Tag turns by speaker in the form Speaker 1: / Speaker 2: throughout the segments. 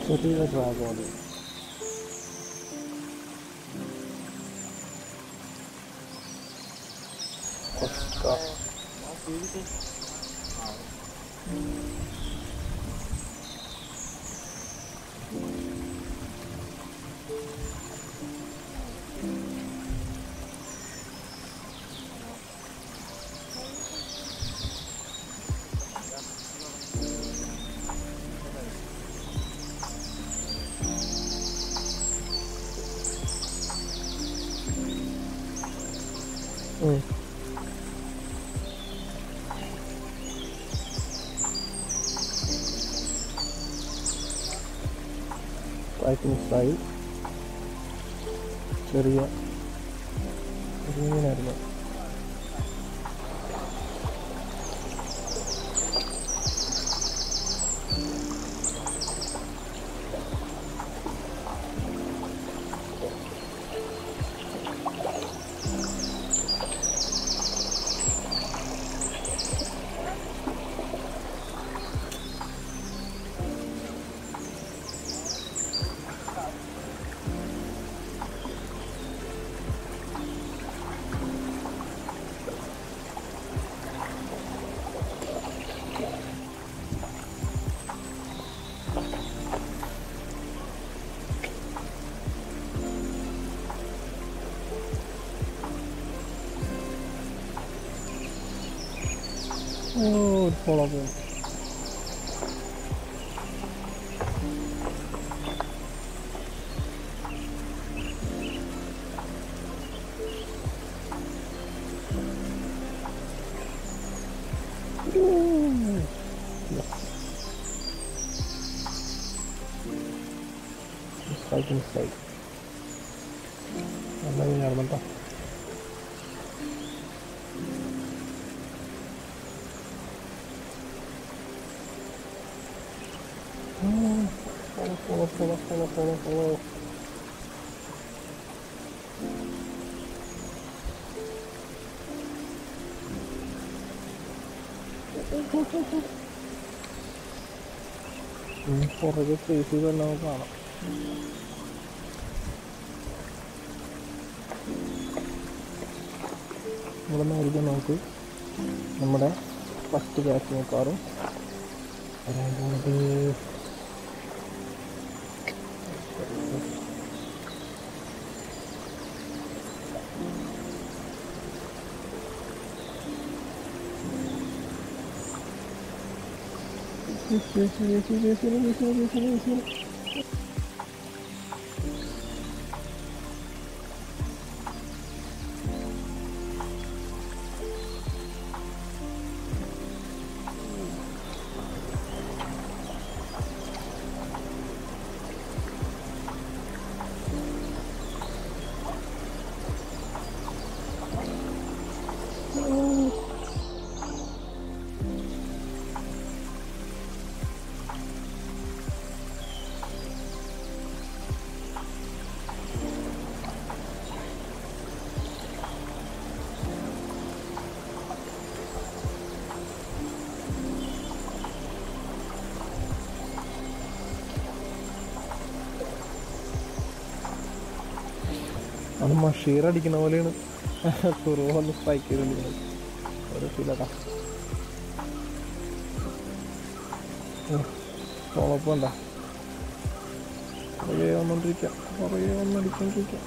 Speaker 1: ചെറിയ ഡ്രാഗോൺ വയറ്റ് മിക്സായി ചെറിയ ചെറിയ മീനായിരുന്നു ഓ ഒരു പോള പോകും മിസ്സായിട്ട് മിസ്സായി നല്ല മീനായിരുന്നു കേട്ടോ Follow, follow, follow, follow, follow, follow. ഉം, പുറകെ ഫേസ് ചെയ്ത് തന്നെ നമുക്ക് കാണാം ഇവിടെ നിന്നായിരിക്കും നമുക്ക് നമ്മുടെ ഫസ്റ്റ് ക്യാച്ച് നോക്കാറും വരാൻ പോകുന്നത് അത് മഷീർ അടിക്കുന്ന പോലെയാണ് കുറുവ വന്ന് സ്ട്രൈക്ക് ചെയ്തിരിക്കുന്നത് ഒരു ഫീലടാ കുഴപ്പമുണ്ട കുറേ വന്നോണ്ടിരിക്കാം കുറേ വന്നടിക്കൊണ്ടിരിക്കാം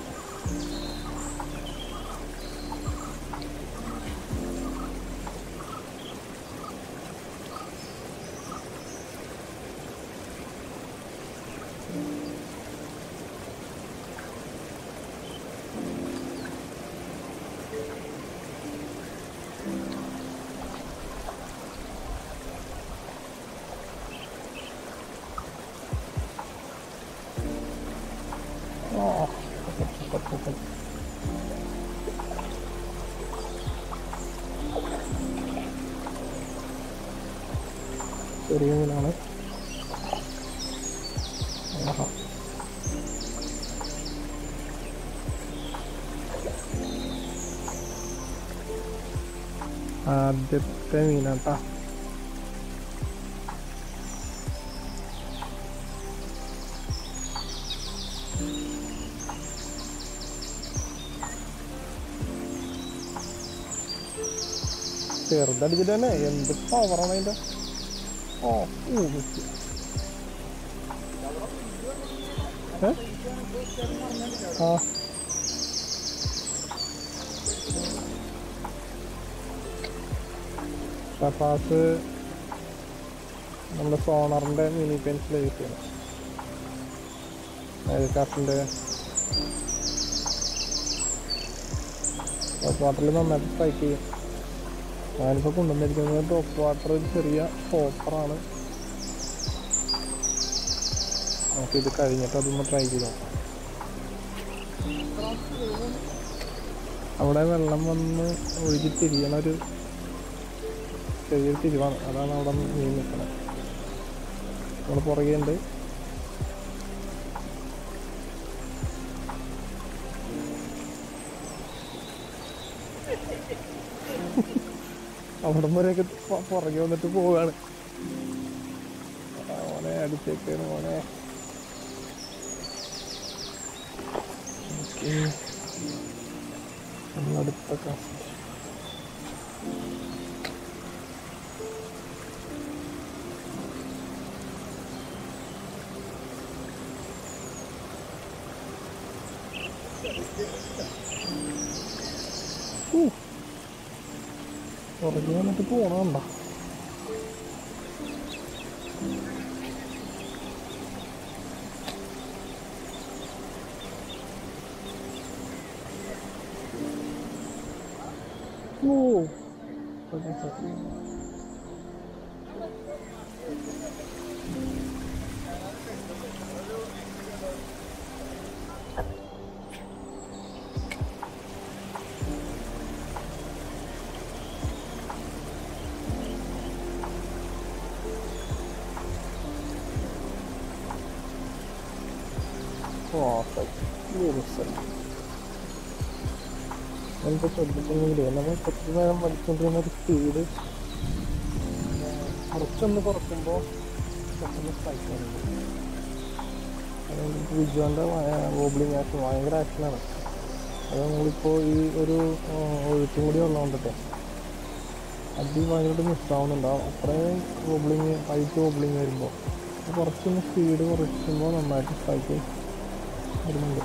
Speaker 1: ആ സൂപ്പർ സൂപ്പർ ചെറിയ മീനാണ് ആഹാ ആദ്യത്തെ മീനാട്ടാ ചെറുതടിച്ചിട്ട് തന്നെ എന്ത് പവറാണ് അതിൻ്റെ ഓ ഊ മിസ് ഏ ആ കപ്പാസ് നമ്മുടെ സോണറിൻ്റെ മിനി പെൻസിൽ യൂസ് ചെയ്യണം അതായത് കാഫിൻ്റെ ടോപ്പ് വാട്ടറിൽ നന്നായിട്ട് സ്ട്രൈക്ക് ചെയ്യും ഞാനിപ്പോൾ കൊണ്ടുവന്നിരിക്കുന്നത് ടോപ്പ് വാട്ടർ ഒരു ചെറിയ ഹോപ്പറാണ് നമുക്കിത് കഴിഞ്ഞിട്ട് അതൊന്ന് ട്രൈ ചെയ്ത് നോക്കാം അവിടെ വെള്ളം വന്ന് ഒഴുകി തിരിയണ ഒരു ചെറിയൊരു തിരിവാണ് അതാണ് അവിടെ മീൻ നിൽക്കുന്നത് നമ്മൾ പുറകെ ഉണ്ട് അവിടെ വരെയൊക്കെ പ- പുറകെ വന്നിട്ട് പോവുകയാണ് ആ, മോനെ അടിച്ചേക്കാണ് മോനെ ഓക്കേ. നമ്മളടുത്ത കാസ്റ്റ് ഊ. പുറകെ വന്നിട്ട് പോണണ്ട ഓ ഓക്കേ, ഓക്കേ. Perfect. Beautiful. നമുക്ക് ശ്രദ്ധിക്കുന്നെങ്കിലേ നമ്മൾ കുറച്ച് നേരം വലിച്ചുകൊണ്ടിരുന്ന ഒരു സ്പീഡ് കുറച്ചൊന്ന് കുറയ്ക്കുമ്പോൾ പെട്ടെന്ന് സ്ട്രൈക്ക് ചെയ്യുന്നുണ്ട് അതുകൊണ്ട് വിജുവിൻ്റെ വോബ്ലിംഗ് ആക്ഷൻ ഭയങ്കര ആക്ഷനാണ് അത് നമ്മളിപ്പോൾ ഈ ഒരു ആ, ഒഴുക്കും കൂടി ഉള്ളതുകൊണ്ടിട്ട് അത് ഭയങ്കരമായിട്ട് മിസ്സാവുന്നുണ്ടാവും അത്രയും വോബ്ലിങ് ഹൈറ്റ് വോബ്ലിങ് വരുമ്പോൾ കുറച്ചൊന്ന് സ്പീഡ് കുറയ്ക്കുമ്പോൾ നന്നായിട്ട് സ്ട്രൈക്ക് വരുന്നുണ്ട്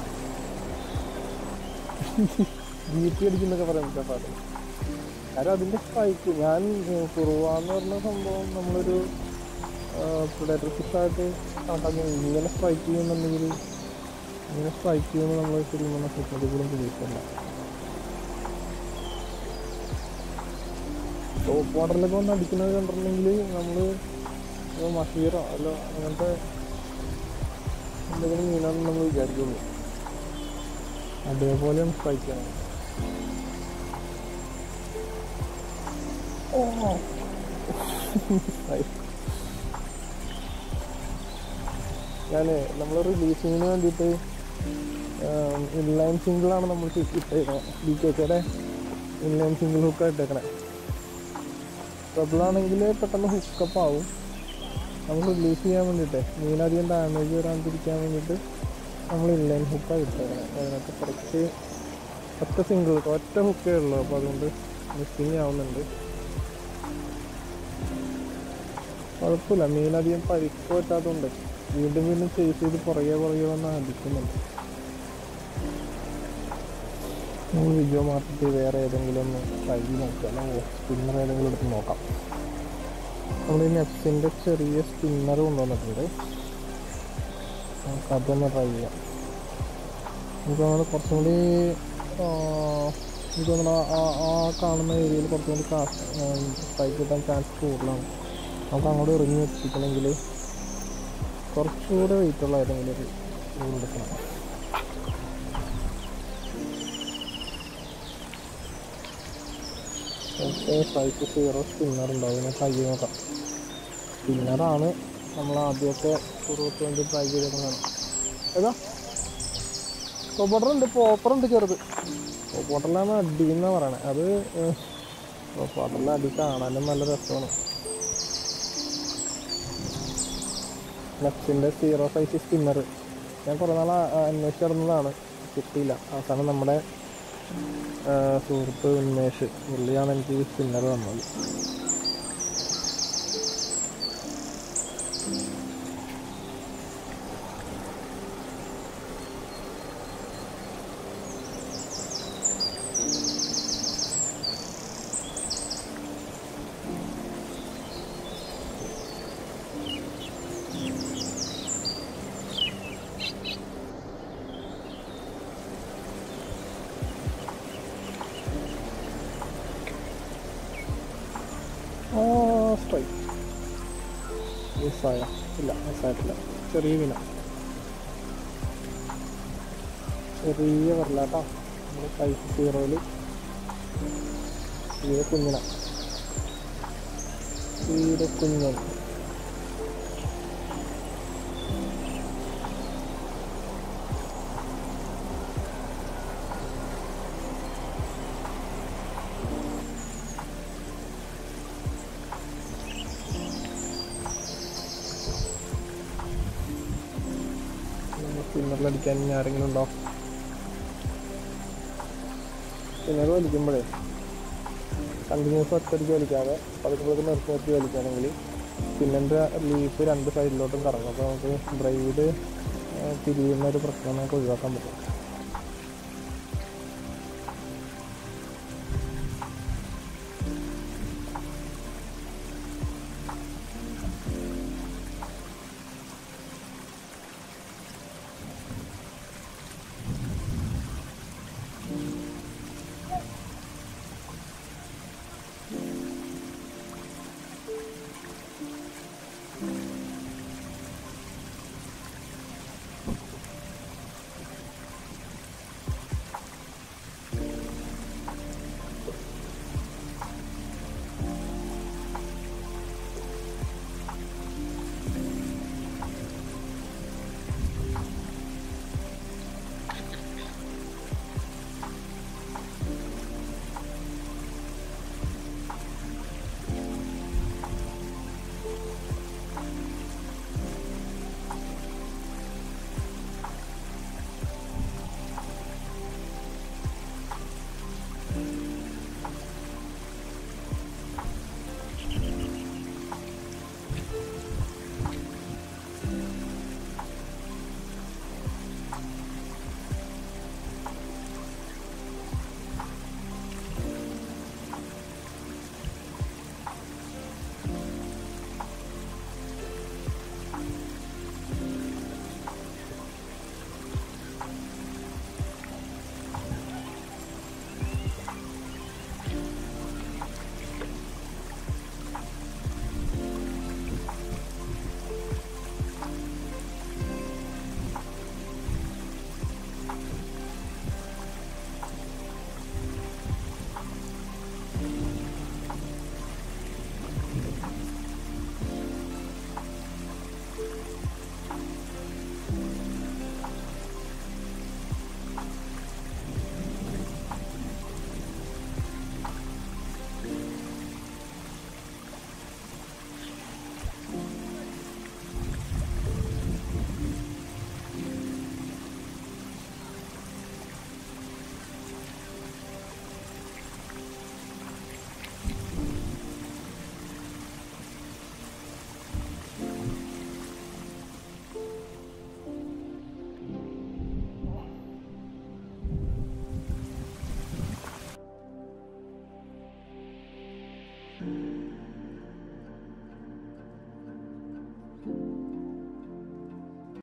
Speaker 1: ജി പി അടിക്കുന്നൊക്കെ പറയാൻ പറ്റാ പാട്ട് കാരണം അതിൻ്റെ സ്ട്രൈക്ക് ഞാൻ ഏഹ്, കുറുവ എന്ന് പറഞ്ഞ സംഭവം നമ്മളൊരു പ്രിഡേറ്റർ ഫിഷായിട്ട് കണക്കാക്കി ഇങ്ങനെ സ്ട്രൈക്ക് ചെയ്യുന്നുണ്ടെങ്കിൽ ഇങ്ങനെ സ്ട്രൈക്ക് ചെയ്യുമ്പോൾ നമ്മൾ ശരിക്കും പറഞ്ഞാൽ സെക്കൻഡ് കൂടെ പ്രതീക്ഷിക്കില്ല ടോപ്പ് വാട്ടറിലൊക്കെ വന്ന് അടിക്കുന്നത് കണ്ടിട്ടുണ്ടെങ്കിൽ നമ്മൾ മഷീറോ അല്ല അങ്ങനത്തെ എന്തെങ്കിലും മീനാണെന്ന് നമ്മൾ വിചാരിക്കുള്ളൂ അതേപോലെയാണ് സ്ട്രൈക്ക് ചെയ്യണം ഓ ഞാൻ നമ്മൾ റിലീസിങ്ങിന് വേണ്ടിയിട്ട് ഇൻലൈൻ സിംഗിളാണ് നമ്മൾ ഇട്ടേക്കുന്നത് ബി കെ കെയുടെ ഇൻലൈൻ സിംഗിൾ ഹുക്കാണ് ഇട്ടേക്കണേ ട്രബിളാണെങ്കിൽ പെട്ടെന്ന് ഹുക്കപ്പ് ആവും നമ്മൾ റിലീസ് ചെയ്യാൻ വേണ്ടിയിട്ട് മീനധികം ഡാമേജ് വരാണ്ടിരിക്കാൻ വേണ്ടിയിട്ട് നമ്മൾ ഇൻലൈൻ ഹുക്കാണ് ഇട്ടേക്കണേ അതിനകത്ത് കുറച്ച് ഒറ്റ സിംഗിൾ ഒറ്റ ഹുക്കേ ഉള്ളൂ അപ്പോൾ അതുകൊണ്ട് മിസ്സിങ് ആവുന്നുണ്ട് കുഴപ്പമില്ല മീനധികം പരിക്ക് പറ്റാത്തതുകൊണ്ട് വീണ്ടും വീണ്ടും ചേസ് ചെയ്ത് പുറകെ പുറകെ വന്ന് അടിക്കുന്നുണ്ട് നമ്മൾ വിജയോ മാർക്കറ്റ് വേറെ ഏതെങ്കിലും ഒന്ന് ട്രൈ നോക്കാം അല്ലെങ്കിൽ സ്പിന്നർ ഏതെങ്കിലും എടുത്ത് നോക്കാം നമ്മൾ ഈ നെപ്സിൻ്റെ ചെറിയ സ്പിന്നർ കൊണ്ടുവന്നിട്ടുണ്ട് നമുക്ക് അതൊന്ന് ട്രൈ ചെയ്യാം എനിക്ക് തോന്നുന്നു കുറച്ചും കൂടി ആ, എനിക്ക് തോന്നുന്നു ആ- ആ ആ കാണുന്ന ഏരിയയിൽ കുറച്ചും കൂടി സ്ട്രൈക്ക് കിട്ടാൻ ചാൻസ് കൂടുതലാണ് നമുക്ക് അങ്ങോട്ട് ഇറങ്ങി എത്തിക്കണമെങ്കിൽ കുറച്ചുകൂടെ വെയിറ്റ് ഉള്ള ഏതെങ്കിലും ഒരു റൂൾ എടുക്കണം ഓക്കെ സൈറ്റ് സീറോ സ്പിന്നർ ഉണ്ടാവും ഇതിനെ ട്രൈ ചെയ്ത് നോക്കാം സ്പിന്നറാണ് നമ്മൾ ആദ്യമൊക്കെ കുറുവത്ത് വേണ്ടി ട്രൈ ചെയ്തേക്കുന്നതാണ് ഏതാ പോപ്പറുണ്ട് പോപ്പറുണ്ട് ചെറുത് പോപ്പറിലാണ് അടി എന്നാ പറയണേ അത് പോപ്പറിലെ അടി കാണാനും നല്ല രസമാണ് നെക്സിൻ്റെ സീറോ സൈസ് സ്പിന്നർ ഞാൻ കുറേ നാൾ അന്വേഷിച്ച് നടന്നതാണ് കിട്ടിയില്ല അവസാനം നമ്മുടെ ആ, സുഹൃത്ത് ഉന്മേഷ് പുള്ളിയാണ് എനിക്ക് ഈ സ്പിന്നർ തന്നത് ആ സ്ട്രൈക്ക് മിസ്സായ ഇല്ല മിസ്സായിട്ടില്ല ചെറിയ വിന ചെറിയ വരലാട്ടോ നമ്മുടെ ഫൈവ് സീറോയിൽ തീരെ കുഞ്ഞിന തീരെ കുഞ്ഞൻ സ്പിന്നറിലടിക്കാൻ ഇനി ആരെങ്കിലും ഉണ്ടോ സ്പിന്നർ വലിക്കുമ്പോഴേ കണ്ടിന്യൂസ് ഒറ്റയടിക്ക് വലിക്കാതെ പതുക്കെ പതുക്കെ നിർത്തി നിർത്തി വലിക്കുകയാണെങ്കിൽ സ്പിന്നറിൻ്റെ ലീഫ് രണ്ട് സൈഡിലോട്ടും കറങ്ങും അപ്പോൾ നമുക്ക് ബ്രൈഡ് തിരിയുന്ന ഒരു പ്രശ്നം നമുക്ക് ഒഴിവാക്കാൻ പറ്റും